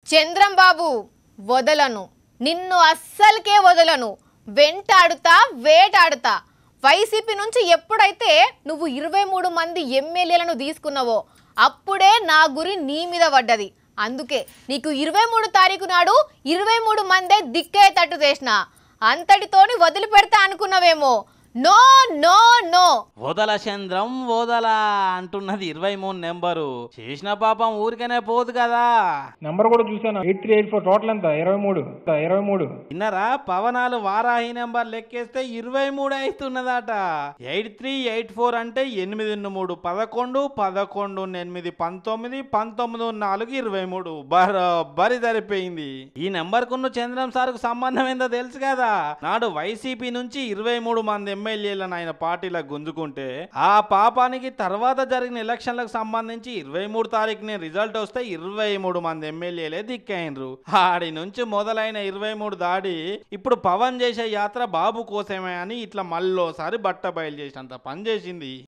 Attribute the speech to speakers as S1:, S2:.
S1: చంద్రం బాబు వదలను నిన్ను అస్సలకే వదలను వెంటాడుతా వేటాడుతా వైసీపీ నుంచి ఎప్పుడైతే నువ్వు ఇరవై మూడు మంది ఎమ్మెల్యేలను తీసుకున్నావో అప్పుడే నా గురి నీ మీద పడ్డది అందుకే నీకు ఇరవై మూడు తారీఖు నాడు ఇరవై మూడు మందే దిక్కేటట్టు చేసిన అంతటితోని వదిలిపెడతా అనుకున్నావేమో నో నో నో
S2: వదల చంద్రం వదల అంటున్నది ఇరవై మూడు నెంబరు చేసిన పాపం ఊరికనే పోదు కదా
S3: నెంబర్ కూడా చూసాను eight three eight four total ఎంత ఇరవై మూడు ఇరవై మూడు
S2: విన్నరా పవనాలు వారాహి నెంబర్ లెక్కేస్తే ఇరవై మూడు అవుతున్నదట ఎయిట్ త్రీ ఎయిట్ ఫోర్ అంటే ఎనిమిది మూడు పదకొండు పదకొండు ఎనిమిది పంతొమ్మిది పంతొమ్మిది నాలుగు ఇరవై మూడు బరి సరిపోయింది ఈ నెంబర్ కున్న చంద్రం సార్కు సంబంధం ఏందో తెలుసు కదా నాడు వైసీపీ నుంచి ఇరవై మూడు మంది ఎమ్మెల్యేలను ఆయన పార్టీలో గుంజుకుంటే ఆ పాపానికి తర్వాత జరిగిన ఎలక్షన్లకు సంబంధించి ఇరవై మూడు తారీఖుని రిజల్ట్ వస్తే ఇరవై మూడు మంది ఎమ్మెల్యేలే దిక్కైనరు ఆడి నుంచి మొదలైన ఇరవై మూడు దాడి ఇప్పుడు పవన్ చేసే యాత్ర బాబు కోసమే అని ఇట్లా మళ్ళోసారి బట్ట బయలు చేసినంత పని చేసింది